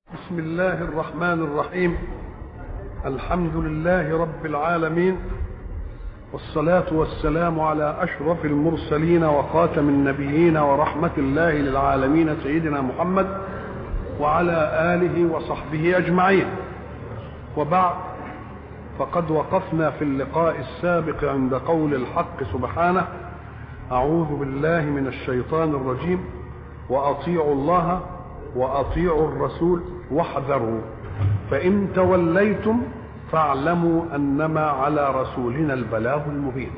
بسم الله الرحمن الرحيم الحمد لله رب العالمين والصلاة والسلام على أشرف المرسلين وخاتم النبيين ورحمة الله للعالمين سيدنا محمد وعلى آله وصحبه أجمعين وبعد فقد وقفنا في اللقاء السابق عند قول الحق سبحانه أعوذ بالله من الشيطان الرجيم وأطيعوا الله وأطيعوا الرسول واحذروا فإن توليتم فاعلموا أنما على رسولنا البلاغ المبين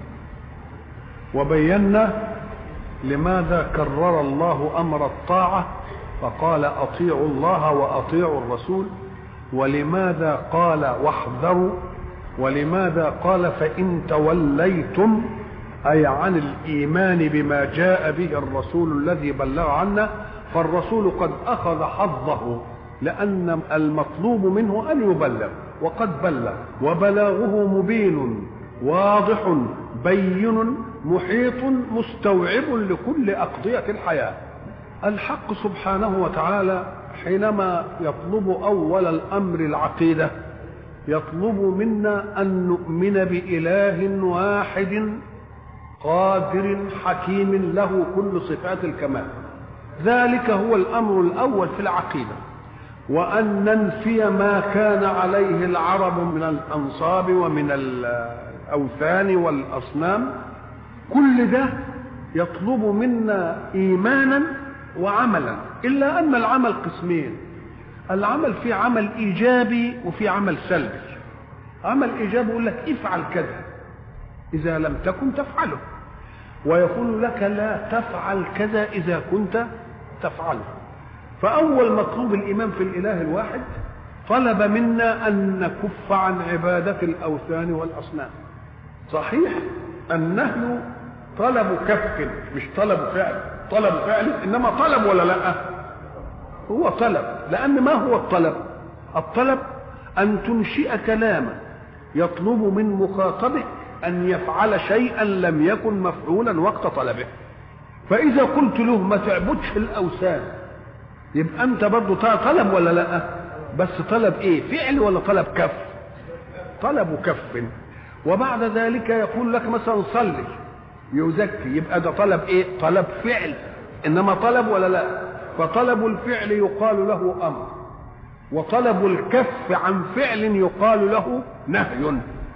وبينا لماذا كرر الله أمر الطاعة فقال أطيعوا الله وأطيعوا الرسول ولماذا قال واحذروا ولماذا قال فإن توليتم أي عن الإيمان بما جاء به الرسول الذي بلغ عنا فالرسول قد أخذ حظه لأن المطلوب منه أن يبلغ وقد بلغ وبلاغه مبين واضح بين محيط مستوعب لكل أقضية الحياة الحق سبحانه وتعالى حينما يطلب أول الأمر العقيدة يطلب منا أن نؤمن بإله واحد قادر حكيم له كل صفات الكمال ذلك هو الامر الاول في العقيده وان ننفي ما كان عليه العرب من الانصاب ومن الاوثان والاصنام كل ده يطلب منا ايمانا وعملا الا ان العمل قسمين العمل في عمل ايجابي وفي عمل سلبي عمل ايجابي يقول لك افعل كذا اذا لم تكن تفعله ويقول لك لا تفعل كذا اذا كنت تفعله فاول مطلوب الايمان في الاله الواحد طلب منا ان نكف عن عباده الاوثان والاصنام صحيح النهي طلب كف مش طلب فعل طلب فعل انما طلب ولا لا هو طلب لان ما هو الطلب الطلب ان تنشئ كلاما يطلب من مخاطبه أن يفعل شيئا لم يكن مفعولا وقت طلبه فإذا قلت له ما تعبدش الأوثان يبقى أنت برضه طلب ولا لا بس طلب إيه فعل ولا طلب كف طلب كف وبعد ذلك يقول لك مثلا صلي يزكي يبقى ده طلب إيه طلب فعل إنما طلب ولا لا فطلب الفعل يقال له أمر وطلب الكف عن فعل يقال له نهي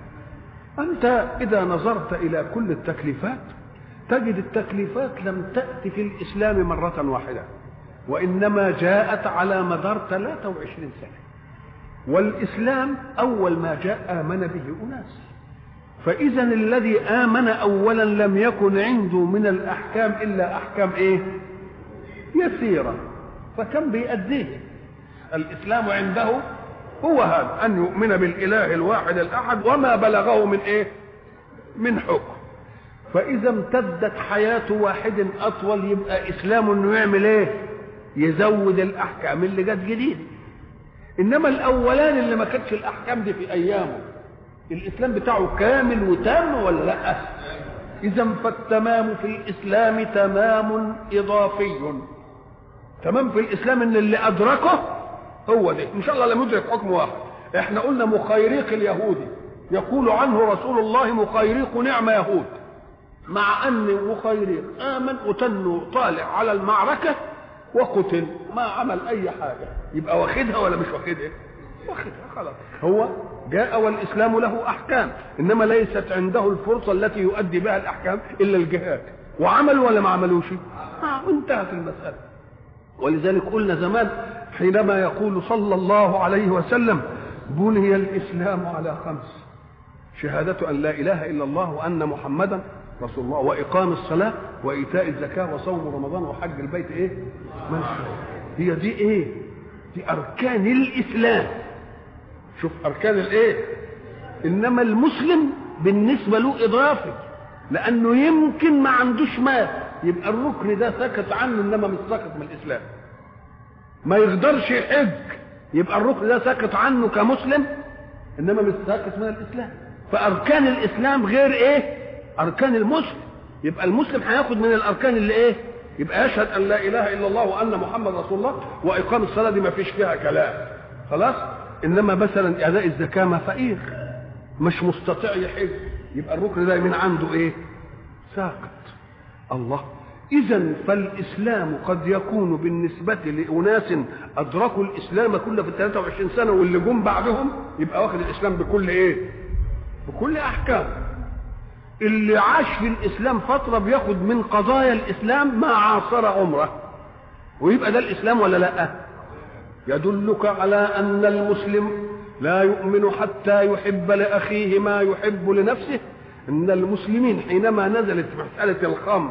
أنت إذا نظرت إلى كل التكليفات تجد التكليفات لم تأتي في الإسلام مرة واحدة وإنما جاءت على مدار 23 سنة والإسلام أول ما جاء آمن به أناس فإذا الذي آمن أولا لم يكن عنده من الأحكام إلا أحكام إيه؟ يسيرة فكم بيأديه الإسلام عنده هو هذا أن يؤمن بالإله الواحد الأحد وما بلغه من إيه؟ من حكم فإذا امتدت حياة واحد أطول يبقى إسلامه إنه يعمل إيه؟ يزود الأحكام اللي جت جديدة إنما الأولان اللي ما كانتش الأحكام دي في أيامه الإسلام بتاعه كامل وتام ولا لأ؟ إذا فالتمام في الإسلام تمام إضافي تمام في الإسلام إن اللي أدركه هو ده ان شاء الله لم يدرك حكم واحد احنا قلنا مخيريق اليهودي يقول عنه رسول الله مخيريق نعم يهود مع ان مخيريق امن وتنه طالع على المعركه وقتل ما عمل اي حاجه يبقى واخدها ولا مش واخدها واخدها خلاص هو جاء والاسلام له احكام انما ليست عنده الفرصه التي يؤدي بها الاحكام الا الجهاد وعمل ولا ما عملوش آه انتهت المساله ولذلك قلنا زمان حينما يقول صلى الله عليه وسلم بني الاسلام على خمس شهادة أن لا إله إلا الله وأن محمدا رسول الله وإقام الصلاة وإيتاء الزكاة وصوم رمضان وحج البيت إيه؟ من هي دي إيه؟ دي أركان الإسلام شوف أركان الإيه؟ إنما المسلم بالنسبة له إضافي لأنه يمكن ما عندوش مال يبقى الركن ده سكت عنه إنما مش سكت من الإسلام ما يقدرش يحج يبقى الركن ده ساكت عنه كمسلم انما مش ساكت من الاسلام فاركان الاسلام غير ايه اركان المسلم يبقى المسلم هياخد من الاركان اللي ايه يبقى يشهد ان لا اله الا الله وان محمد رسول الله واقام الصلاه دي ما فيش فيها كلام خلاص انما مثلا اداء الزكاه ما فقير مش مستطيع يحج يبقى الركن ده من عنده ايه ساقط الله اذا فالاسلام قد يكون بالنسبه لاناس ادركوا الاسلام كله في 23 سنه واللي جم بعدهم يبقى واخد الاسلام بكل ايه بكل احكام اللي عاش في الاسلام فتره بياخد من قضايا الاسلام ما عاصر عمره ويبقى ده الاسلام ولا لا يدلك على ان المسلم لا يؤمن حتى يحب لاخيه ما يحب لنفسه ان المسلمين حينما نزلت مساله الخمر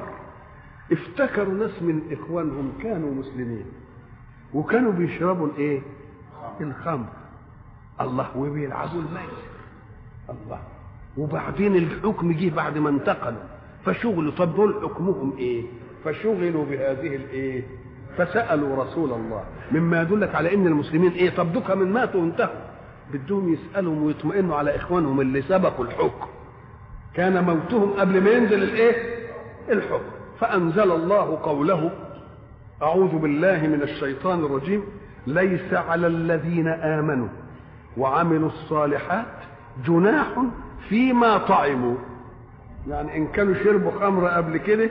افتكروا ناس من اخوانهم كانوا مسلمين وكانوا بيشربوا الايه الخمر الله وبيلعبوا الميسر الله وبعدين الحكم جه بعد ما انتقلوا فشغلوا طب دول حكمهم ايه فشغلوا بهذه الايه فسالوا رسول الله مما يدلك على ان المسلمين ايه طب دوك من ماتوا وانتهوا بدهم يسالهم ويطمئنوا على اخوانهم اللي سبقوا الحكم كان موتهم قبل ما ينزل الايه الحكم فانزل الله قوله اعوذ بالله من الشيطان الرجيم ليس على الذين امنوا وعملوا الصالحات جناح فيما طعموا يعني ان كانوا شربوا خمر قبل كده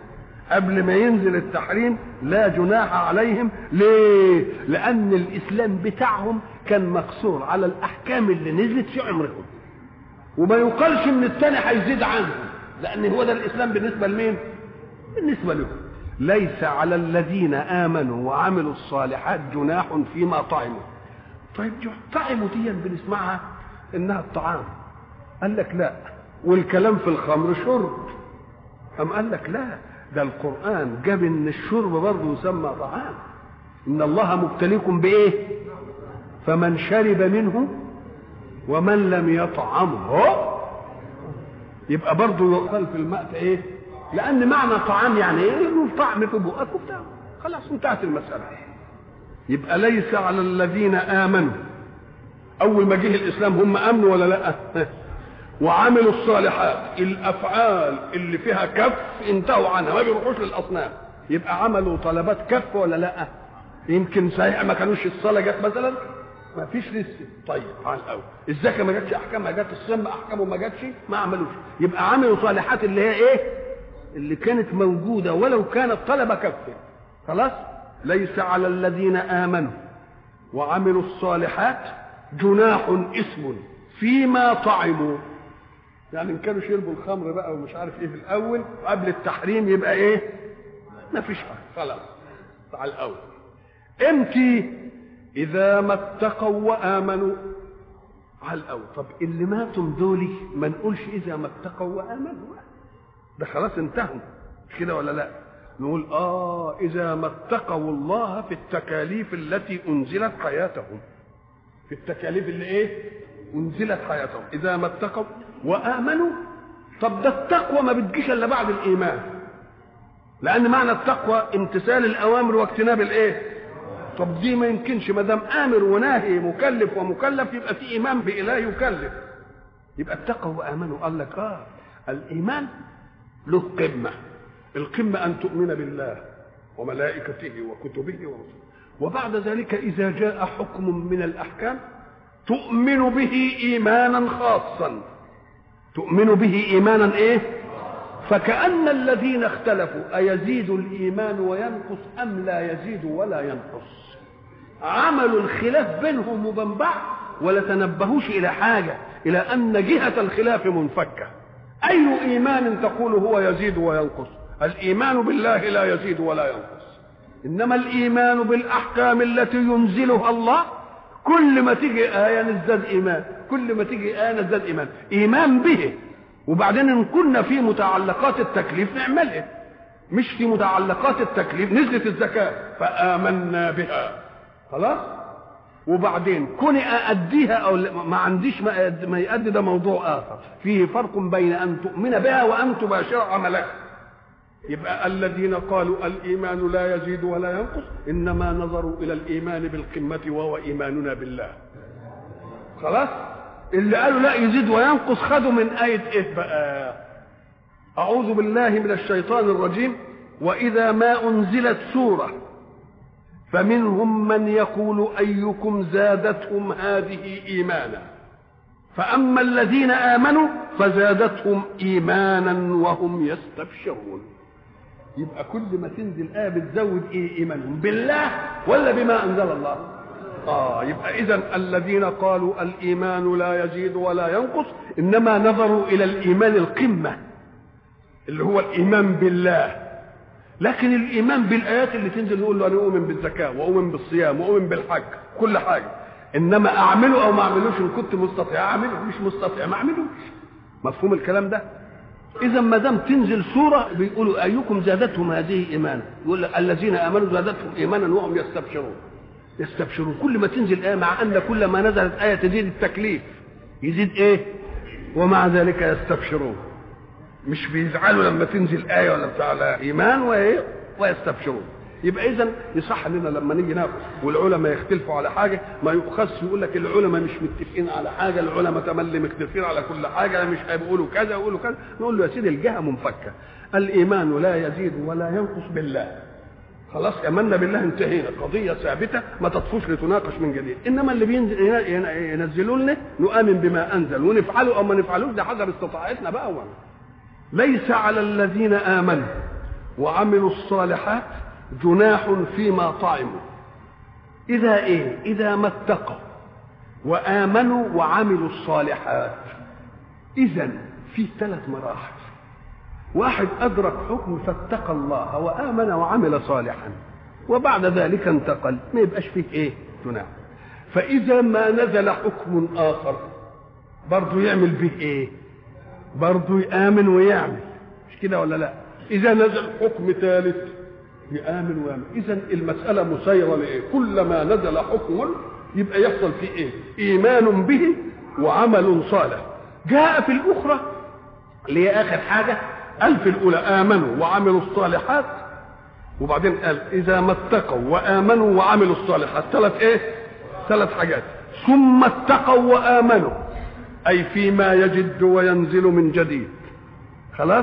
قبل ما ينزل التحريم لا جناح عليهم ليه لان الاسلام بتاعهم كان مقصور على الاحكام اللي نزلت في عمرهم وما يقالش ان الثاني هيزيد عنه لان هو ده الاسلام بالنسبه لمين بالنسبه لهم ليس على الذين امنوا وعملوا الصالحات جناح فيما طعموا طيب طعموا دي بنسمعها انها الطعام قال لك لا والكلام في الخمر شرب أم قال لك لا ده القرآن جاب إن الشرب برضه يسمى طعام إن الله مبتليكم بإيه؟ فمن شرب منه ومن لم يطعمه يبقى برضه يقال في الماء إيه؟ لأن معنى طعام يعني إيه؟ له طعم في بقك وبتاع خلاص انتهت المسألة يبقى ليس على الذين آمنوا أول ما جه الإسلام هم آمنوا ولا لأ؟ وعملوا الصالحات الافعال اللي فيها كف انتهوا عنها ما بيروحوش للاصنام يبقى عملوا طلبات كف ولا لا يمكن صحيح ما كانوش الصلاه جت مثلا ما فيش لسه طيب على الاول الزكاه ما جاتش احكامها جت الصيام احكامه ما جاتش ما عملوش يبقى عملوا صالحات اللي هي ايه اللي كانت موجوده ولو كانت طلبه كف خلاص ليس على الذين امنوا وعملوا الصالحات جناح اسم فيما طعموا يعني ان كانوا شربوا الخمر بقى ومش عارف ايه في الاول قبل التحريم يبقى ايه ما فيش حاجه خلاص على الاول امتى اذا ما اتقوا وامنوا على الاول طب اللي ماتوا دول ما نقولش اذا ما اتقوا وامنوا ده خلاص انتهوا مش كده ولا لا نقول اه اذا ما اتقوا الله في التكاليف التي انزلت حياتهم في التكاليف اللي ايه انزلت حياتهم اذا ما اتقوا وامنوا طب ده التقوى ما بتجيش الا بعد الايمان لان معنى التقوى امتثال الاوامر واجتناب الايه طب دي ما يمكنش ما دام امر وناهي مكلف ومكلف يبقى في ايمان باله يكلف يبقى اتقوا وامنوا قال لك اه الايمان له قمه القمه ان تؤمن بالله وملائكته وكتبه ورسله وبعد ذلك اذا جاء حكم من الاحكام تؤمن به ايمانا خاصا تؤمن به ايمانا ايه فكأن الذين اختلفوا أيزيد الإيمان وينقص أم لا يزيد ولا ينقص عملوا الخلاف بينهم وبين بعض ولا تنبهوش إلى حاجة إلى أن جهة الخلاف منفكة أي إيمان تقول هو يزيد وينقص الإيمان بالله لا يزيد ولا ينقص إنما الإيمان بالأحكام التي ينزلها الله كل ما تيجي آية نزداد إيمان كل ما تيجي آية نزداد إيمان إيمان به وبعدين إن كنا في متعلقات التكليف نعملها مش في متعلقات التكليف نزلت الزكاة فآمنا بها خلاص وبعدين كوني أأديها أو ما عنديش ما يأدي ده موضوع آخر فيه فرق بين أن تؤمن بها وأن تباشر عملها يبقى الذين قالوا الايمان لا يزيد ولا ينقص انما نظروا الى الايمان بالقمه وهو ايماننا بالله خلاص اللي قالوا لا يزيد وينقص خدوا من آية إيه بقى أعوذ بالله من الشيطان الرجيم واذا ما انزلت سوره فمنهم من يقول ايكم زادتهم هذه ايمانا فاما الذين امنوا فزادتهم ايمانا وهم يستبشرون يبقى كل ما تنزل ايه بتزود ايه ايمانهم بالله ولا بما انزل الله اه يبقى اذا الذين قالوا الايمان لا يزيد ولا ينقص انما نظروا الى الايمان القمه اللي هو الايمان بالله لكن الايمان بالايات اللي تنزل نقول له انا اؤمن بالزكاه واؤمن بالصيام واؤمن بالحج كل حاجه انما اعمله او ما اعملوش ان كنت مستطيع اعمله مش مستطيع ما اعملوش مفهوم الكلام ده اذا ما دام تنزل سوره بيقولوا ايكم زادتهم هذه ايمانا يقول لك الذين امنوا زادتهم ايمانا وهم يستبشرون يستبشرون كل ما تنزل ايه مع ان كل ما نزلت ايه تزيد التكليف يزيد ايه ومع ذلك يستبشرون مش بيزعلوا لما تنزل ايه ولا بتاع لا ايمان وايه ويستبشرون يبقى اذا يصح لنا لما نيجي ناخد والعلماء يختلفوا على حاجه ما يؤخذش يقول لك العلماء مش متفقين على حاجه العلماء تملي مختلفين على كل حاجه مش هيقولوا كذا يقولوا كذا نقول له يا سيدي الجهه منفكه الايمان لا يزيد ولا ينقص بالله خلاص امنا بالله انتهينا قضيه ثابته ما تطفوش لتناقش من جديد انما اللي بينزل ينزلوا لنا نؤمن بما انزل ونفعله او ما نفعلوش ده حسب استطاعتنا بقى وانا. ليس على الذين امنوا وعملوا الصالحات جناح فيما طعموا اذا ايه اذا ما اتقوا وامنوا وعملوا الصالحات اذا في ثلاث مراحل واحد ادرك حكم فاتقى الله وامن وعمل صالحا وبعد ذلك انتقل ما يبقاش فيه ايه جناح فاذا ما نزل حكم اخر برضه يعمل به ايه برضه يامن ويعمل مش كده ولا لا اذا نزل حكم ثالث يامن ويعمل اذا المساله مسيره لايه كلما نزل حكم يبقى يحصل فيه ايه ايمان به وعمل صالح جاء في الاخرى اللي هي اخر حاجه قال في الاولى امنوا وعملوا الصالحات وبعدين قال اذا ما اتقوا وامنوا وعملوا الصالحات ثلاث ايه ثلاث حاجات ثم اتقوا وامنوا اي فيما يجد وينزل من جديد خلاص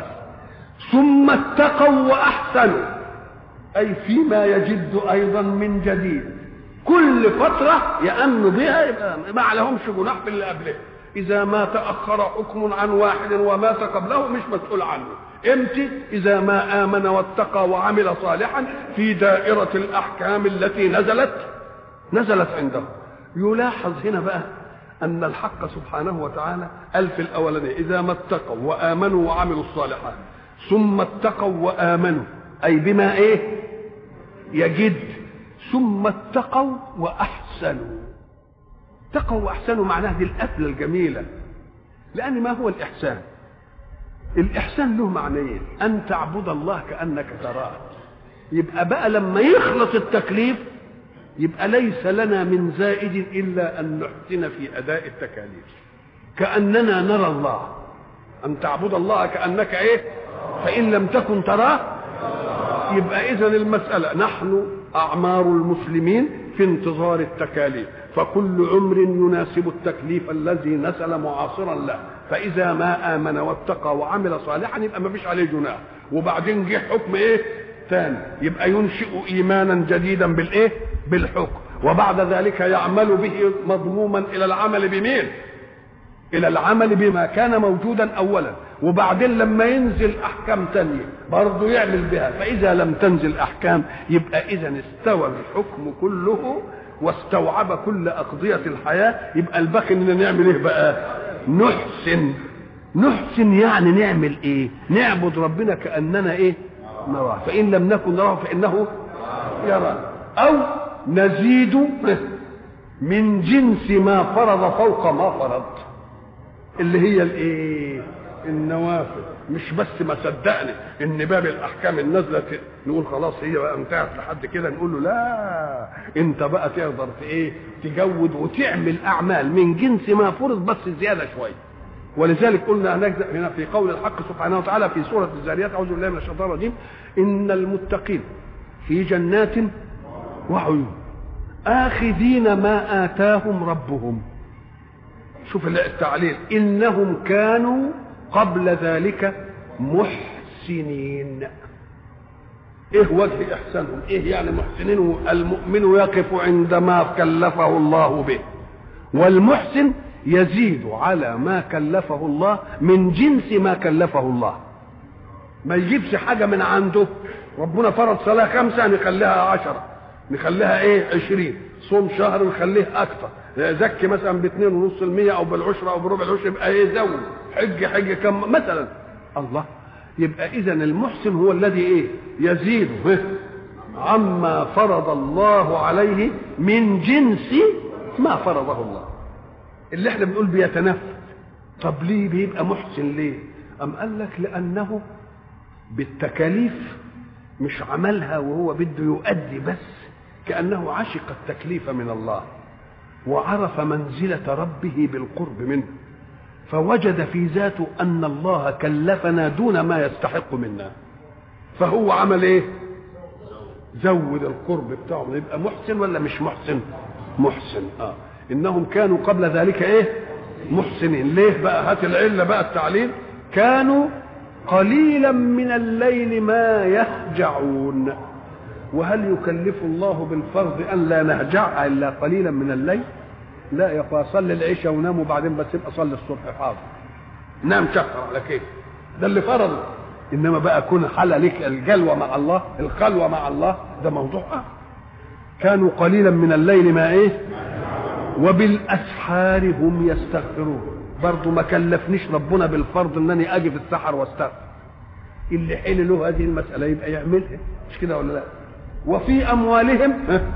ثم اتقوا واحسنوا اي فيما يجد ايضا من جديد كل فتره يامن بها يبقى ما عليهمش جناح في اللي قبله اذا ما تاخر حكم عن واحد ومات قبله مش مسؤول عنه امتى اذا ما امن واتقى وعمل صالحا في دائره الاحكام التي نزلت نزلت عنده يلاحظ هنا بقى ان الحق سبحانه وتعالى قال في الاولانيه اذا ما اتقوا وامنوا وعملوا الصالحات ثم اتقوا وامنوا اي بما ايه يجد ثم اتقوا واحسنوا اتقوا واحسنوا معناها دي القفله الجميله لان ما هو الاحسان الاحسان له معنيين ان تعبد الله كانك تراه يبقى بقى لما يخلص التكليف يبقى ليس لنا من زائد الا ان نحسن في اداء التكاليف كاننا نرى الله ان تعبد الله كانك ايه فان لم تكن تراه يبقى اذا المساله نحن اعمار المسلمين في انتظار التكاليف فكل عمر يناسب التكليف الذي نزل معاصرا له فاذا ما امن واتقى وعمل صالحا يبقى ما فيش عليه جناح وبعدين جه حكم ايه ثاني يبقى ينشئ ايمانا جديدا بالايه بالحكم وبعد ذلك يعمل به مضموما الى العمل بمين الى العمل بما كان موجودا اولا وبعدين لما ينزل احكام تانية برضه يعمل بها فاذا لم تنزل احكام يبقى اذا استوى الحكم كله واستوعب كل اقضيه الحياه يبقى الباقي اننا نعمل ايه بقى نحسن نحسن يعني نعمل ايه نعبد ربنا كاننا ايه نراه فان لم نكن نراه فانه يرى او نزيد من جنس ما فرض فوق ما فرض اللي هي الايه النوافل مش بس ما صدقني ان باب الاحكام النازله نقول خلاص هي بقى انتهت لحد كده نقول له لا انت بقى تقدر في ايه تجود وتعمل اعمال من جنس ما فرض بس زياده شويه ولذلك قلنا هنا في قول الحق سبحانه وتعالى في سوره الزاريات اعوذ بالله من الشيطان الرجيم ان المتقين في جنات وعيون اخذين ما اتاهم ربهم شوف التعليل انهم كانوا قبل ذلك محسنين ايه وجه احسانهم ايه يعني محسنين المؤمن يقف عندما كلفه الله به والمحسن يزيد على ما كلفه الله من جنس ما كلفه الله ما يجيبش حاجة من عنده ربنا فرض صلاة خمسة نخليها عشرة نخليها ايه عشرين صوم شهر نخليه اكثر زكي مثلا باثنين ونص المية او بالعشرة او بربع العشر يبقى ايه زود حج حج كم مثلا الله يبقى اذا المحسن هو الذي ايه يزيد عما فرض الله عليه من جنس ما فرضه الله اللي احنا بنقول بيتنفذ طب ليه بيبقى محسن ليه ام قال لك لانه بالتكاليف مش عملها وهو بده يؤدي بس كانه عشق التكليف من الله وعرف منزله ربه بالقرب منه فوجد في ذاته ان الله كلفنا دون ما يستحق منا فهو عمل ايه زود القرب بتاعه يبقى محسن ولا مش محسن محسن اه انهم كانوا قبل ذلك ايه محسنين ليه بقى هات العله بقى التعليل كانوا قليلا من الليل ما يهجعون وهل يكلف الله بالفرض ان لا نهجع الا قليلا من الليل لا يا اخويا صلي العشاء ونام وبعدين بس يبقى صلي الصبح حاضر نام شهر على كيف ده اللي فرضه انما بقى كون حل لك الجلوه مع الله الخلوه مع الله ده موضوع آه. كانوا قليلا من الليل ما ايه وبالاسحار هم يستغفرون برضه ما كلفنيش ربنا بالفرض انني اجي في السحر واستغفر اللي حل له هذه المساله يبقى يعملها مش كده ولا لا وفي اموالهم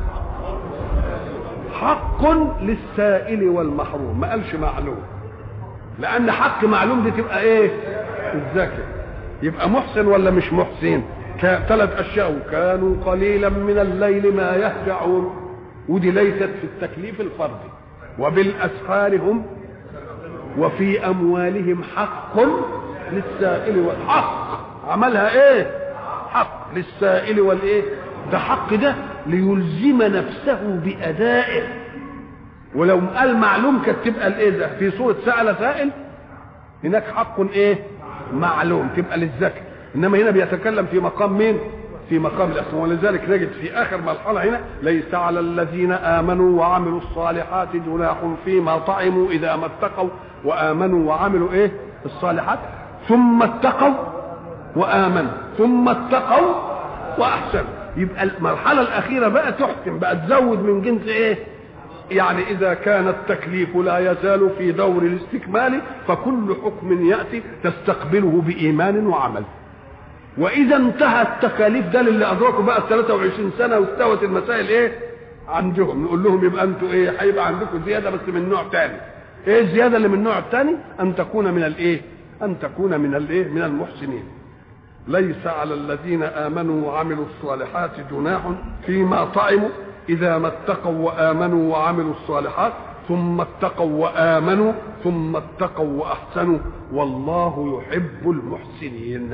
حق للسائل والمحروم ما قالش معلوم لان حق معلوم دي تبقى ايه الزكاه يبقى محسن ولا مش محسن ثلاث اشياء كانوا قليلا من الليل ما يهجعون ودي ليست في التكليف الفردي وبالاسحار هم وفي اموالهم حق للسائل والحق عملها ايه حق للسائل والايه ده حق ده ليلزم نفسه بادائه ولو قال معلوم كانت تبقى الايه ده في صوره سال سائل هناك حق ايه معلوم تبقى للزكاه انما هنا بيتكلم في مقام مين في مقام الاسم ولذلك نجد في اخر مرحله هنا ليس على الذين امنوا وعملوا الصالحات جناح فيما طعموا اذا ما اتقوا وامنوا وعملوا ايه الصالحات ثم اتقوا وامنوا ثم اتقوا واحسنوا يبقى المرحله الاخيره بقى تحكم بقى تزود من جنس ايه يعني اذا كان التكليف لا يزال في دور الاستكمال فكل حكم ياتي تستقبله بايمان وعمل واذا انتهى التكاليف ده للي ادركوا بقى 23 سنه واستوت المسائل ايه عندهم نقول لهم يبقى انتوا ايه هيبقى عندكم زياده بس من نوع تاني ايه الزياده اللي من النوع الثاني ان تكون من الايه ان تكون من الايه من المحسنين ليس على الذين امنوا وعملوا الصالحات جناح فيما طعموا اذا ما اتقوا وامنوا وعملوا الصالحات ثم اتقوا وامنوا ثم اتقوا واحسنوا والله يحب المحسنين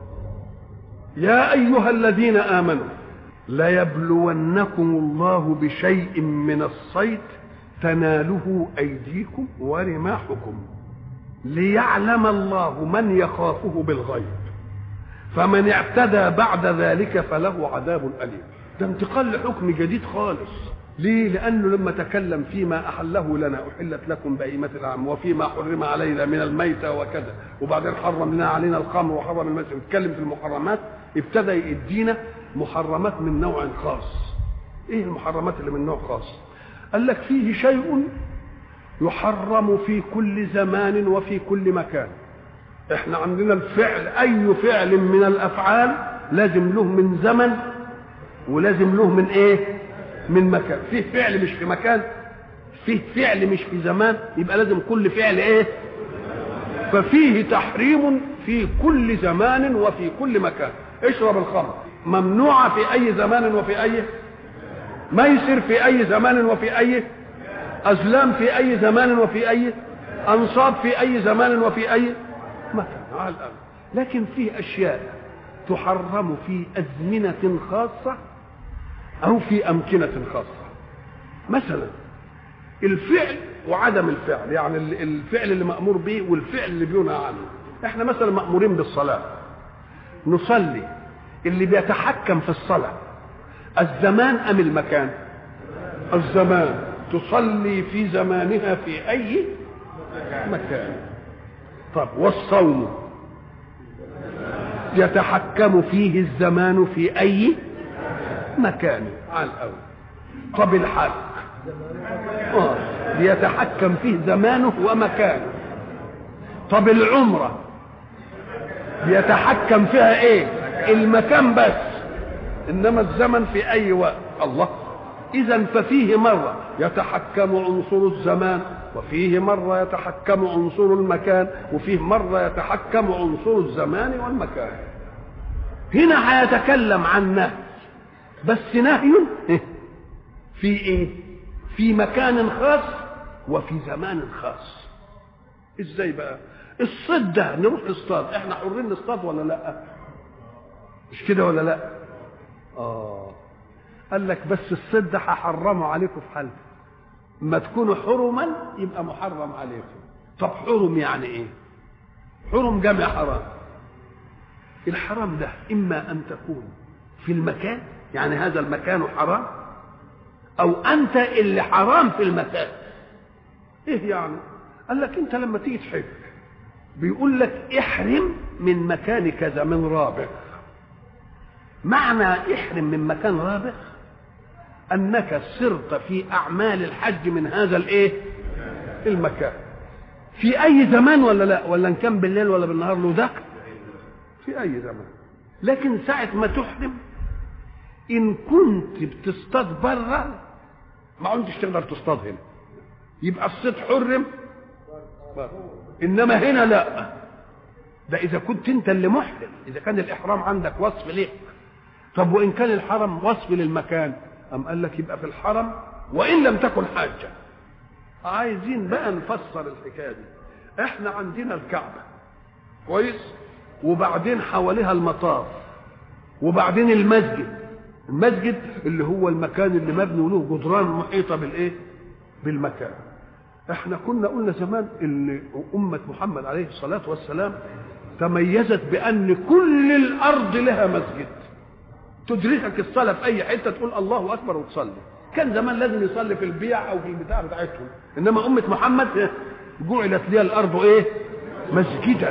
يا ايها الذين امنوا ليبلونكم الله بشيء من الصيد تناله ايديكم ورماحكم ليعلم الله من يخافه بالغيب فمن اعتدى بعد ذلك فله عذاب اليم ده انتقال لحكم جديد خالص ليه لانه لما تكلم فيما احله لنا احلت لكم بهيمه العام وفيما حرم علينا من الميتة وكذا وبعدين حرم لنا علينا الخمر وحرم الميتة يتكلم في المحرمات ابتدى يدينا محرمات من نوع خاص ايه المحرمات اللي من نوع خاص قال لك فيه شيء يحرم في كل زمان وفي كل مكان احنا عندنا الفعل اي فعل من الافعال لازم له من زمن ولازم له من ايه من مكان فيه فعل مش في مكان فيه فعل مش في زمان يبقى لازم كل فعل ايه ففيه تحريم في كل زمان وفي كل مكان اشرب الخمر ممنوعة في أي زمان وفي أي ميسر في أي زمان وفي أي أزلام في أي زمان وفي أي أنصاب في أي زمان وفي أي مكان على الأرض لكن فيه أشياء تحرم في أزمنة خاصة أو في أمكنة خاصة مثلا الفعل وعدم الفعل يعني الفعل اللي مأمور به والفعل اللي بينهى عنه احنا مثلا مأمورين بالصلاة نصلي اللي بيتحكم في الصلاة الزمان أم المكان الزمان تصلي في زمانها في أي مكان طب والصوم يتحكم فيه الزمان في أي مكان على الأول طب الحج آه. يتحكم فيه زمانه ومكانه طب العمرة بيتحكم فيها ايه المكان بس انما الزمن في اي وقت الله اذا ففيه مرة يتحكم عنصر الزمان وفيه مرة يتحكم عنصر المكان وفيه مرة يتحكم عنصر الزمان والمكان هنا هيتكلم عن نهي بس نهي في ايه في مكان خاص وفي زمان خاص ازاي بقى الصيد ده نروح نصطاد احنا حرين نصطاد ولا لا مش كده ولا لا اه قال لك بس الصيد ده هحرمه عليكم في حالته ما تكونوا حرما يبقى محرم عليكم طب حرم يعني ايه حرم جمع حرام الحرام ده اما ان تكون في المكان يعني هذا المكان حرام او انت اللي حرام في المكان ايه يعني قال لك انت لما تيجي تحج بيقول لك احرم من مكان كذا من رابغ معنى احرم من مكان رابغ انك سرت في اعمال الحج من هذا الايه المكان في اي زمان ولا لا ولا ان كان بالليل ولا بالنهار له دخل في اي زمان لكن ساعه ما تحرم ان كنت بتصطاد بره ما كنتش تقدر تصطاد هنا يبقى الصيد حرم انما هنا لا ده اذا كنت انت اللي محرم اذا كان الاحرام عندك وصف ليه طب وان كان الحرم وصف للمكان ام قال لك يبقى في الحرم وان لم تكن حاجه عايزين بقى نفسر الحكايه دي احنا عندنا الكعبه كويس وبعدين حواليها المطاف وبعدين المسجد المسجد اللي هو المكان اللي مبني وله جدران محيطه بالايه بالمكان احنا كنا قلنا زمان ان امه محمد عليه الصلاه والسلام تميزت بان كل الارض لها مسجد تدركك الصلاه في اي حته تقول الله اكبر وتصلي كان زمان لازم يصلي في البيع او في البتاع بتاعتهم انما امه محمد جعلت لها الارض ايه مسجدا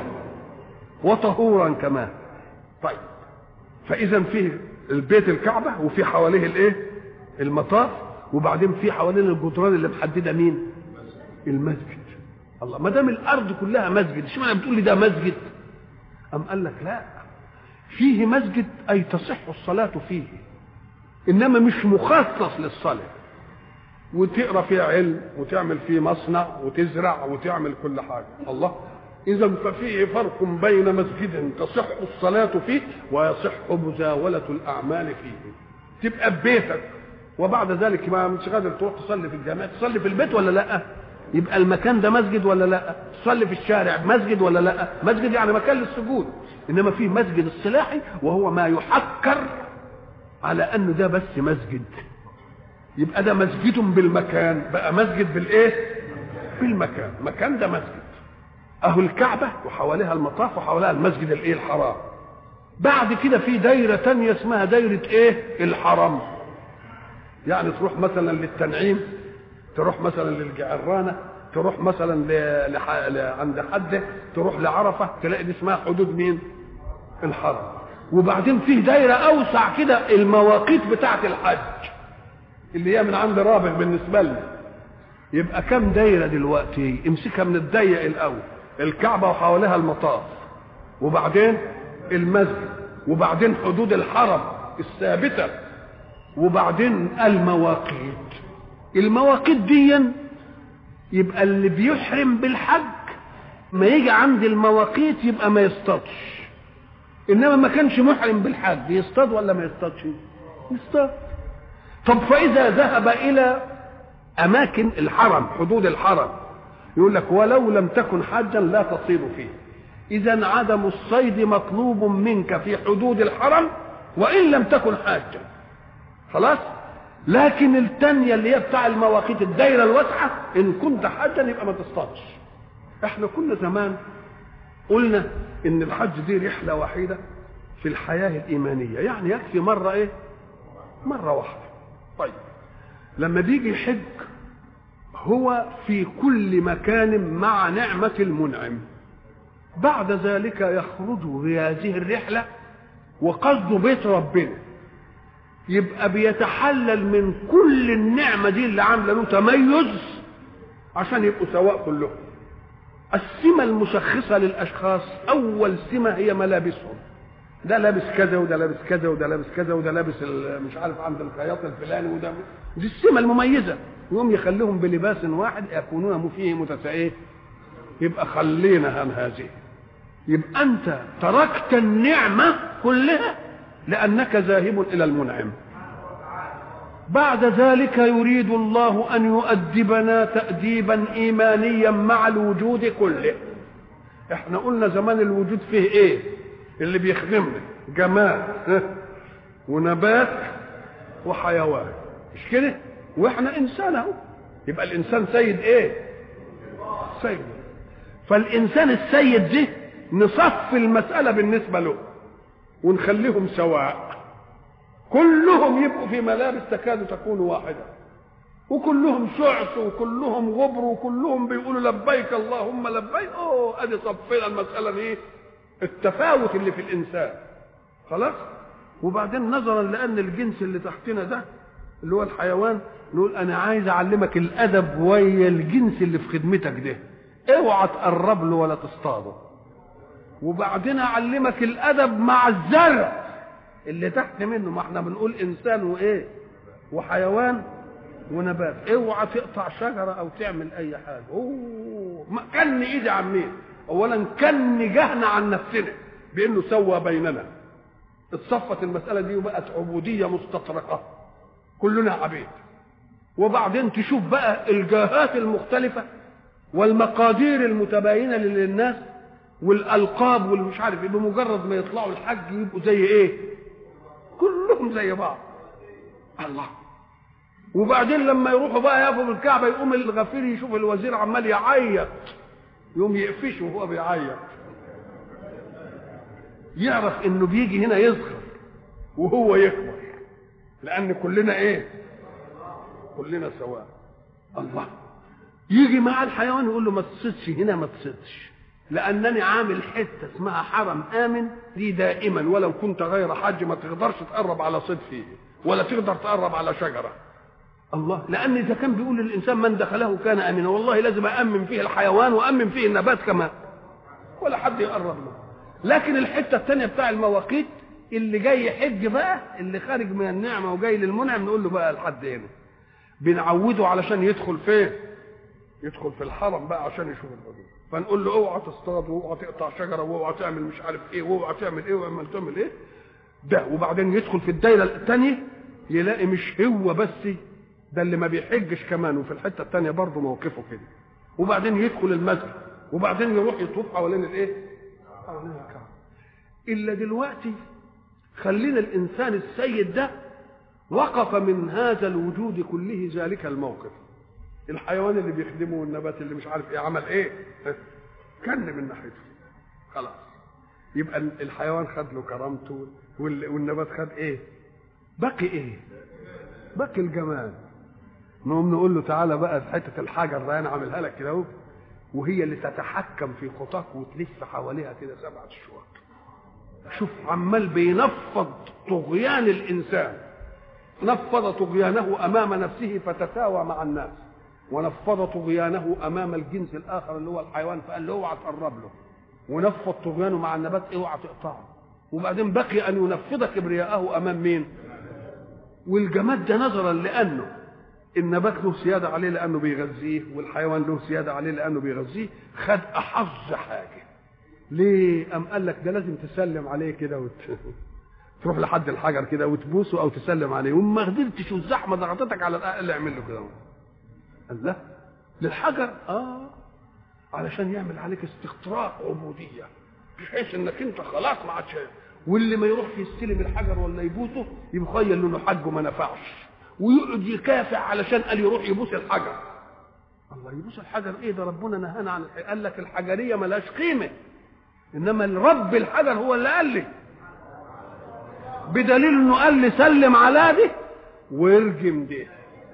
وطهورا كمان طيب فاذا فيه البيت الكعبه وفي حواليه الايه المطاف وبعدين في حوالين الجدران اللي محدده مين المسجد الله ما دام الارض كلها مسجد اشمعنى بتقول لي ده مسجد ام قال لك لا فيه مسجد اي تصح الصلاه فيه انما مش مخصص للصلاه وتقرا فيه علم وتعمل فيه مصنع وتزرع وتعمل كل حاجه الله اذا ففيه فرق بين مسجد تصح الصلاه فيه ويصح مزاوله الاعمال فيه تبقى ببيتك وبعد ذلك ما مش قادر تروح تصلي في الجامع تصلي في البيت ولا لا يبقى المكان ده مسجد ولا لا تصلي في الشارع مسجد ولا لا مسجد يعني مكان للسجود انما فيه مسجد الصلاحي وهو ما يحكر على انه ده بس مسجد يبقى ده مسجد بالمكان بقى مسجد بالايه بالمكان مكان ده مسجد اهو الكعبه وحواليها المطاف وحواليها المسجد الايه الحرام بعد كده في دايره تانية اسمها دايره ايه الحرم يعني تروح مثلا للتنعيم تروح مثلا للجعرانه تروح مثلا ل... لح... ل... عند حد تروح لعرفه تلاقي دي اسمها حدود مين الحرم وبعدين فيه دايره اوسع كده المواقيت بتاعه الحج اللي هي من عند رابع بالنسبه لنا يبقى كم دايره دلوقتي امسكها من الضيق الاول الكعبه وحواليها المطاف وبعدين المسجد وبعدين حدود الحرم الثابته وبعدين المواقيت المواقيت دي يبقى اللي بيحرم بالحج ما يجي عند المواقيت يبقى ما يصطادش انما ما كانش محرم بالحج يصطاد ولا ما يصطادش يصطاد طب فاذا ذهب الى اماكن الحرم حدود الحرم يقول لك ولو لم تكن حاجا لا تصيد فيه اذا عدم الصيد مطلوب منك في حدود الحرم وان لم تكن حاجا خلاص لكن التانية اللي هي بتاع المواقيت الدايرة الواسعة إن كنت حاجا يبقى ما تصطادش. إحنا كنا زمان قلنا إن الحج دي رحلة وحيدة في الحياة الإيمانية يعني يكفي مرة إيه مرة واحدة طيب لما بيجي يحج هو في كل مكان مع نعمة المنعم بعد ذلك يخرج بهذه الرحلة وقصده بيت ربنا يبقى بيتحلل من كل النعمة دي اللي عاملة له تميز عشان يبقوا سواء كلهم السمة المشخصة للأشخاص أول سمة هي ملابسهم ده لابس كذا وده لابس كذا وده لابس كذا وده لابس مش عارف عند الخياط الفلاني وده دي السمة المميزة يقوم يخليهم بلباس واحد يكونون فيه متساويين يبقى خلينا عن هذه يبقى أنت تركت النعمة كلها لأنك ذاهب إلى المنعم بعد ذلك يريد الله أن يؤدبنا تأديبا إيمانيا مع الوجود كله احنا قلنا زمان الوجود فيه ايه اللي بيخدمنا جماد ونبات وحيوان مش كده واحنا انسان اهو يبقى الانسان سيد ايه سيد فالانسان السيد ده نصف المساله بالنسبه له ونخليهم سواء كلهم يبقوا في ملابس تكاد تكون واحده وكلهم شعث وكلهم غبر وكلهم بيقولوا لبيك اللهم لبيك اوه ادي صفينا المساله دي التفاوت اللي في الانسان خلاص وبعدين نظرا لان الجنس اللي تحتنا ده اللي هو الحيوان نقول انا عايز اعلمك الادب ويا الجنس اللي في خدمتك ده اوعى تقرب له ولا تصطاده وبعدين اعلمك الادب مع الزرع اللي تحت منه ما احنا بنقول انسان وايه وحيوان ونبات اوعى تقطع شجره او تعمل اي حاجه اوه ما كن ايدي عن مين اولا كن جهنا عن نفسنا بانه سوى بيننا اتصفت المساله دي وبقت عبوديه مستطرقه كلنا عبيد وبعدين تشوف بقى الجاهات المختلفه والمقادير المتباينه للناس والالقاب والمش عارف ايه بمجرد ما يطلعوا الحج يبقوا زي ايه كلهم زي بعض الله وبعدين لما يروحوا بقى يقفوا بالكعبه يقوم الغفير يشوف الوزير عمال يعيط يقوم يقفشه وهو بيعيط يعرف انه بيجي هنا يصغر وهو يكبر لان كلنا ايه كلنا سواء الله يجي مع الحيوان يقول له ما تصيدش هنا ما تصيدش لانني عامل حته اسمها حرم امن دي دائما ولو كنت غير حج ما تقدرش تقرب على صيد فيه ولا تقدر تقرب على شجره الله لان اذا كان بيقول للانسان من دخله كان امنا والله لازم امن فيه الحيوان وامن فيه النبات كمان ولا حد يقرب له لكن الحته الثانيه بتاع المواقيت اللي جاي يحج بقى اللي خارج من النعمه وجاي للمنعم نقول له بقى لحد هنا بنعوده علشان يدخل فين يدخل في الحرم بقى عشان يشوف الحدود فنقول له اوعى تصطاد واوعى تقطع شجره واوعى تعمل مش عارف ايه واوعى تعمل ايه واعمل تعمل ايه ده وبعدين يدخل في الدايره الثانيه يلاقي مش هو بس ده اللي ما بيحجش كمان وفي الحته الثانيه برضه موقفه كده وبعدين يدخل المسجد وبعدين يروح يطوف حوالين الايه؟ حوالين الكعبه الا دلوقتي خلينا الانسان السيد ده وقف من هذا الوجود كله ذلك الموقف الحيوان اللي بيخدمه والنبات اللي مش عارف ايه عمل ايه كن من ناحيته خلاص يبقى الحيوان خد له كرامته والنبات خد ايه بقي ايه بقي الجمال نقوم نقول له تعالى بقى في حته الحجر ده انا عاملها لك كده اهو وهي اللي تتحكم في خطاك وتلف حواليها كده سبعة شواط شوف عمال بينفض طغيان الانسان نفض طغيانه امام نفسه فتساوى مع الناس ونفض طغيانه امام الجنس الاخر اللي هو الحيوان فقال له اوعى تقرب له ونفض طغيانه مع النبات اوعى تقطعه وبعدين بقي ان ينفض كبرياءه امام مين والجماد ده نظرا لانه النبات له سياده عليه لانه بيغذيه والحيوان له سياده عليه لانه بيغذيه خد احظ حاجه ليه ام قال لك ده لازم تسلم عليه كده وت... تروح لحد الحجر كده وتبوسه او تسلم عليه وما قدرتش والزحمه ضغطتك على الاقل اعمل له كده قال لا للحجر اه علشان يعمل عليك استقراء عبوديه بحيث انك انت خلاص ما عادش واللي ما يروح يستلم الحجر ولا يبوسه يبخيل انه حجه ما نفعش ويقعد يكافح علشان قال يروح يبوس الحجر الله يبوس الحجر ايه ده ربنا نهانا عن الحجر. قال لك الحجريه ملهاش قيمه انما الرب الحجر هو اللي قال لي بدليل انه قال لي سلم على دي وارجم دي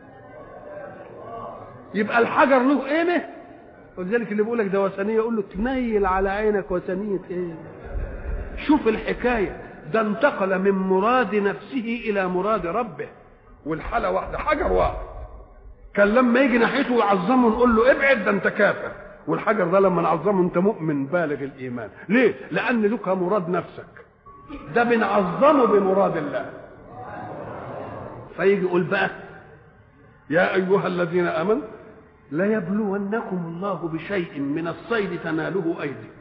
يبقى الحجر له قيمه ولذلك اللي بيقول لك ده وثنيه يقول له تميل على عينك وثنيه ايه شوف الحكايه ده انتقل من مراد نفسه الى مراد ربه والحاله واحده حجر واحد كان لما يجي ناحيته ويعظمه نقول له ابعد ده انت كافر والحجر ده لما نعظمه انت مؤمن بالغ الايمان ليه لان لك مراد نفسك ده بنعظمه بمراد الله فيجي يقول بقى يا ايها الذين امنوا ليبلونكم الله بشيء من الصيد تناله ايديكم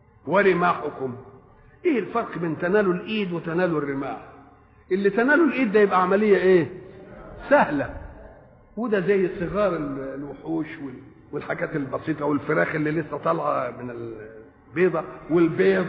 ورماحكم ايه الفرق بين تنالوا الايد وتنالوا الرماح اللي تنالوا الايد ده يبقى عمليه ايه سهله وده زي صغار الوحوش والحاجات البسيطه والفراخ اللي لسه طالعه من البيضه والبيض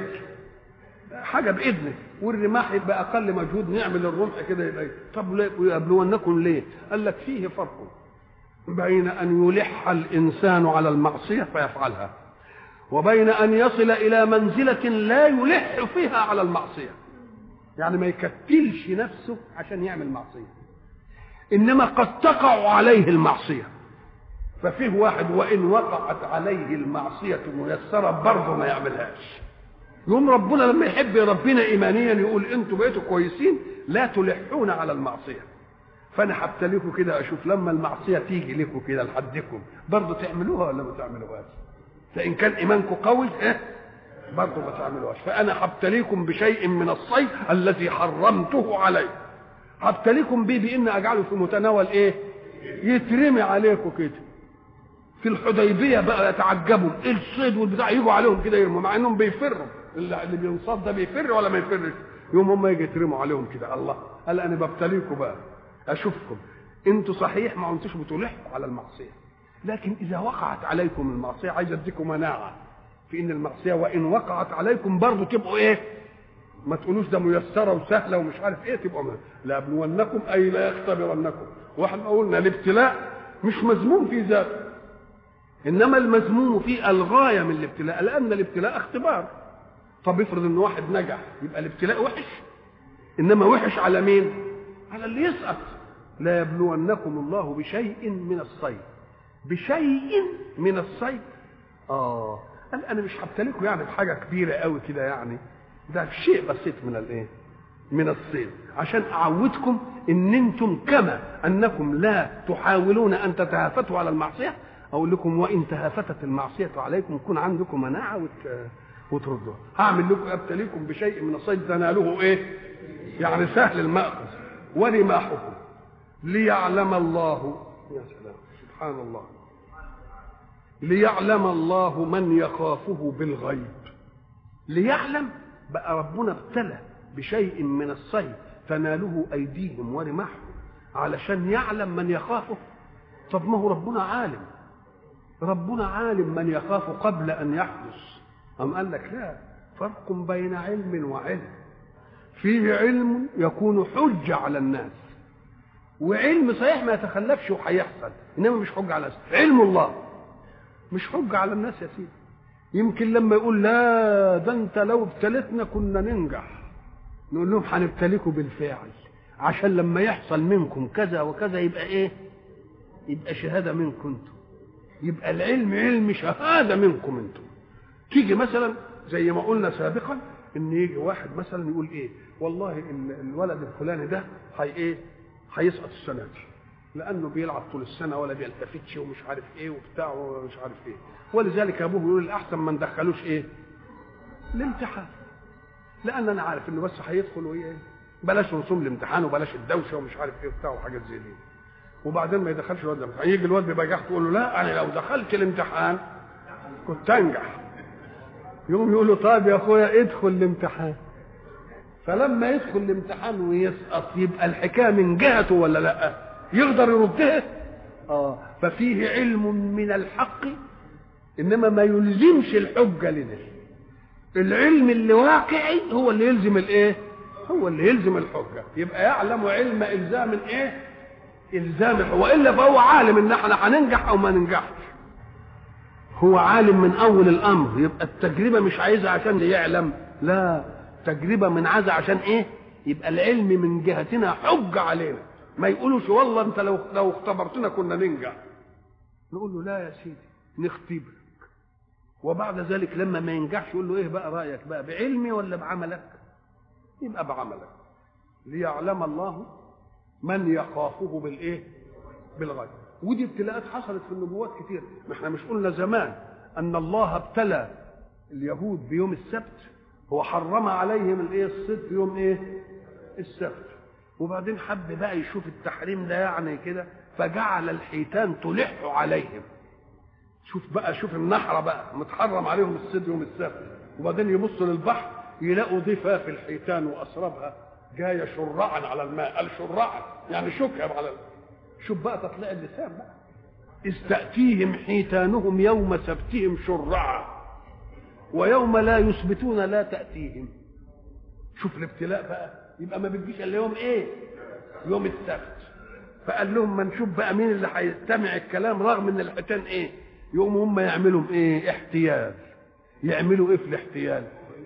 حاجه باذنك والرماح يبقى اقل مجهود نعمل الرمح كده يبقى طب يبلونكم ليه؟ قال لك فيه فرق بين ان يلح الانسان على المعصيه فيفعلها وبين ان يصل الى منزله لا يلح فيها على المعصيه يعني ما يكتلش نفسه عشان يعمل معصيه انما قد تقع عليه المعصيه ففيه واحد وان وقعت عليه المعصيه ميسره برضه ما يعملهاش يوم ربنا لما يحب ربنا ايمانيا يقول انتوا بقيتوا كويسين لا تلحون على المعصيه فانا هبتليكم كده اشوف لما المعصيه تيجي لكم كده لحدكم برضه تعملوها ولا ما تعملوهاش فان كان ايمانكم قوي ايه برضه ما تعملوهاش فانا هبتليكم بشيء من الصيد الذي حرمته عليكم هبتليكم بيه بان اجعله في متناول ايه يترمي عليكم كده في الحديبيه بقى يتعجبوا ايه الصيد والبتاع يجوا عليهم كده يرموا مع انهم بيفروا اللي بينصاد ده بيفر ولا ما يفرش يوم هم يجي يترموا عليهم كده الله قال انا ببتليكم بقى اشوفكم انتوا صحيح ما انتوش بتلحوا على المعصيه لكن اذا وقعت عليكم المعصيه عايز اديكم مناعه في ان المعصيه وان وقعت عليكم برضه تبقوا ايه ما تقولوش ده ميسره وسهله ومش عارف ايه تبقوا لابلونكم اي لا يختبرنكم واحنا قلنا الابتلاء مش مذموم في ذاته انما المذموم فيه الغايه من الابتلاء لان الابتلاء اختبار طب افرض ان واحد نجح يبقى الابتلاء وحش انما وحش على مين على اللي يسقط لا يبلونكم الله بشيء من الصيد بشيء من الصيد اه قال انا مش هبتليكم يعني بحاجه كبيره قوي كده يعني ده شيء بسيط من الايه من الصيد عشان اعودكم ان انتم كما انكم لا تحاولون ان تتهافتوا على المعصيه اقول لكم وان تهافتت المعصيه عليكم يكون عندكم مناعه وت... وتردوها هعمل لكم ابتليكم بشيء من الصيد تنالوه ايه يعني سهل المأخذ ورماحكم ليعلم الله يا سلام سبحان الله ليعلم الله من يخافه بالغيب ليعلم بقى ربنا ابتلى بشيء من الصيد تناله ايديهم ورماحهم علشان يعلم من يخافه طب ما هو ربنا عالم ربنا عالم من يخاف قبل ان يحدث أم قال لك لا فرق بين علم وعلم فيه علم يكون حجة على الناس وعلم صحيح ما يتخلفش وهيحصل انما مش حجة على الناس علم الله مش حجة على الناس يا سيدي يمكن لما يقول لا ده انت لو ابتلتنا كنا ننجح نقول لهم هنبتليكم بالفعل عشان لما يحصل منكم كذا وكذا يبقى ايه يبقى شهاده منكم انتم يبقى العلم علم شهاده منكم انتم تيجي مثلا زي ما قلنا سابقا ان يجي واحد مثلا يقول ايه والله الولد الفلاني ده هي ايه هيسقط السنه دي لانه بيلعب طول السنه ولا بيلتفتش ومش عارف ايه وبتاع ومش عارف ايه ولذلك ابوه يقول الاحسن ما ندخلوش ايه الامتحان لان انا عارف انه بس هيدخل وايه بلاش رسوم الامتحان وبلاش الدوشه ومش عارف ايه وبتاع وحاجات زي دي وبعدين ما يدخلش الواد الامتحان يجي الواد ببجاح تقول له لا انا لو دخلت الامتحان كنت انجح يقوم يقول له طيب يا اخويا ادخل الامتحان فلما يدخل الامتحان ويسقط يبقى الحكايه من جهته ولا لا يقدر يردها اه ففيه علم من الحق انما ما يلزمش الحجه لنا العلم اللي واقعي هو اللي يلزم الايه هو اللي يلزم الحجه يبقى يعلم علم الزام ايه الزام والا فهو عالم ان احنا هننجح او ما ننجحش هو عالم من اول الامر يبقى التجربه مش عايزها عشان يعلم لا تجربه من عايزها عشان ايه يبقى العلم من جهتنا حجه علينا ما يقولوش والله انت لو لو اختبرتنا كنا ننجح نقول له لا يا سيدي نختبرك وبعد ذلك لما ما ينجحش يقول له ايه بقى رايك بقى بعلمي ولا بعملك يبقى بعملك ليعلم الله من يخافه بالايه بالغيب ودي ابتلاءات حصلت في النبوات كتير ما احنا مش قلنا زمان ان الله ابتلى اليهود بيوم السبت هو حرم عليهم الايه الصيد في يوم ايه السبت وبعدين حب بقى يشوف التحريم ده يعني كده فجعل الحيتان تلح عليهم شوف بقى شوف النحره بقى متحرم عليهم الصيد يوم السبت وبعدين يبصوا للبحر يلاقوا ضفاف الحيتان واسرابها جايه شرعا على الماء قال شرعا يعني شكب على الماء. شوف بقى تطلع اللسان بقى إذ تأتيهم حيتانهم يوم سبتهم شرعا ويوم لا يثبتون لا تأتيهم شوف الابتلاء بقى يبقى ما بتجيش الا يوم ايه يوم السبت فقال لهم ما نشوف بقى مين اللي هيستمع الكلام رغم ان الحيتان ايه يقوموا هم يعملوا ايه احتيال يعملوا ايه في الاحتيال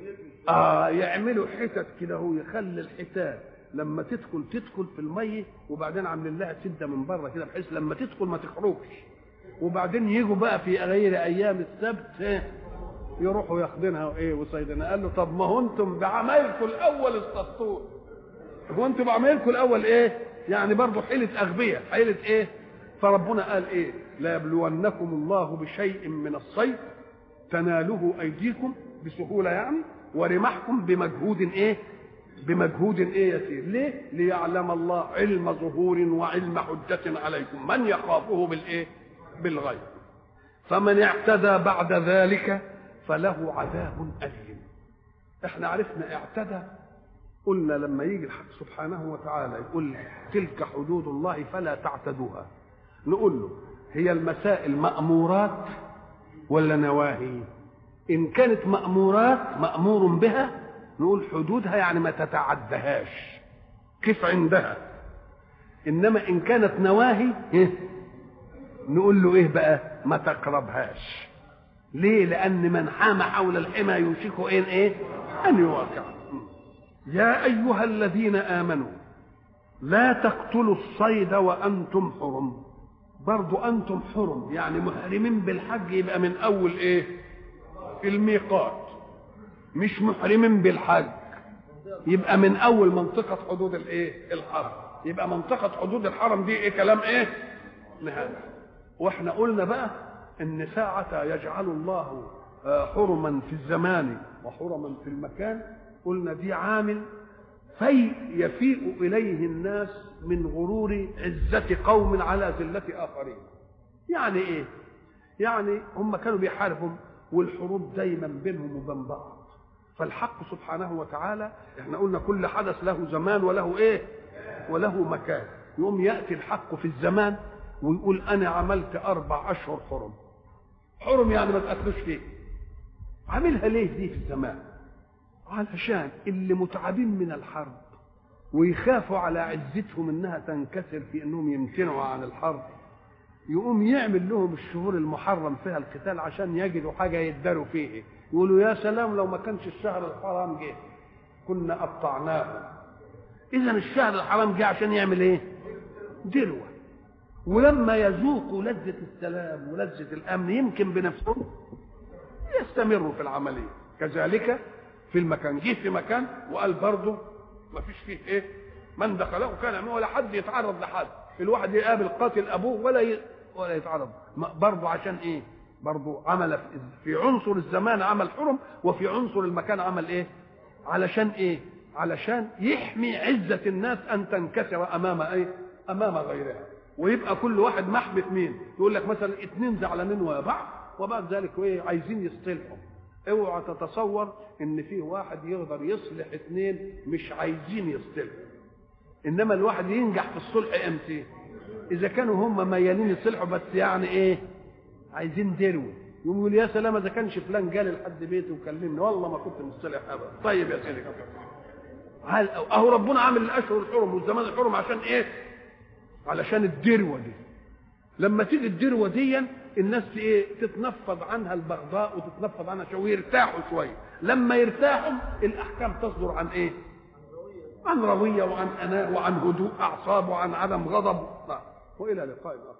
اه يعملوا حتت كده هو يخلي الحيتان لما تدخل تدخل في الميه وبعدين عاملين لها سده من بره كده بحيث لما تدخل ما تخرجش وبعدين يجوا بقى في غير ايام السبت إيه؟ يروحوا ياخدينها ايه وصيدنا قال له طب ما هو انتم بعمايلكم الاول اصطدتوه هو انتم بعمايلكم الاول ايه يعني برضه حيله اغبياء حيله ايه فربنا قال ايه لا يبلونكم الله بشيء من الصيد تناله ايديكم بسهوله يعني ورمحكم بمجهود ايه بمجهود ايه يسير ليه ليعلم الله علم ظهور وعلم حجة عليكم من يخافه بالايه بالغيب فمن اعتدى بعد ذلك فله عذاب أليم احنا عرفنا اعتدى قلنا لما يجي الحق سبحانه وتعالى يقول تلك حدود الله فلا تعتدوها نقول له هي المسائل مأمورات ولا نواهي إن كانت مأمورات مأمور بها نقول حدودها يعني ما تتعدهاش كيف عندها إنما إن كانت نواهي إيه؟ نقول له إيه بقى ما تقربهاش ليه لأن من حام حول الحمى يوشك إن إيه أن يواقع يا أيها الذين آمنوا لا تقتلوا الصيد وأنتم حرم برضو أنتم حرم يعني محرمين بالحج يبقى من أول إيه الميقات مش محرمين بالحج يبقى من أول منطقة حدود الإيه الحرم يبقى منطقة حدود الحرم دي إيه كلام إيه نهاية واحنا قلنا بقى ان ساعة يجعل الله حرما في الزمان وحرما في المكان قلنا دي عامل في يفيء اليه الناس من غرور عزة قوم على ذلة اخرين يعني ايه يعني هم كانوا بيحاربوا والحروب دايما بينهم وبين بعض فالحق سبحانه وتعالى احنا قلنا كل حدث له زمان وله ايه وله مكان يوم ياتي الحق في الزمان ويقول انا عملت اربع اشهر حرم حرم يعني ما تقتلوش فيه عاملها ليه دي في الزمان علشان اللي متعبين من الحرب ويخافوا على عزتهم انها تنكسر في انهم يمتنعوا عن الحرب يقوم يعمل لهم الشهور المحرم فيها القتال عشان يجدوا حاجه يداروا فيه يقولوا يا سلام لو ما كانش الشهر الحرام جه كنا قطعناه اذا الشهر الحرام جه عشان يعمل ايه دلوه ولما يذوقوا لذة السلام ولذة الأمن يمكن بنفسهم يستمروا في العملية كذلك في المكان جه في مكان وقال برضه ما فيش فيه ايه من دخله كان امين ولا حد يتعرض لحد الواحد يقابل قاتل ابوه ولا ي... ولا يتعرض برضه عشان ايه برضه عمل في عنصر الزمان عمل حرم وفي عنصر المكان عمل ايه علشان ايه علشان يحمي عزة الناس ان تنكسر امام ايه امام غيرها ويبقى كل واحد محبط مين يقول لك مثلا اتنين زعلانين ويا بعض وبعد ذلك ايه عايزين يصطلحوا اوعى تتصور ان فيه واحد يقدر يصلح اتنين مش عايزين يصطلحوا انما الواحد ينجح في الصلح امتى اذا كانوا هم ميالين يصلحوا بس يعني ايه عايزين دروه يقوم يقول يا سلام اذا كانش فلان جالي لحد بيتي وكلمني والله ما كنت مصطلح ابدا طيب يا سيدي هل اهو ربنا عامل الاشهر الحرم والزمان الحرم عشان ايه علشان الدروه دي لما تيجي الدروه دي الناس ايه تتنفض عنها البغضاء وتتنفض عنها شويه ويرتاحوا شويه لما يرتاحوا الاحكام تصدر عن ايه عن روية وعن أناء وعن هدوء أعصاب وعن عدم غضب والى لقاء اخر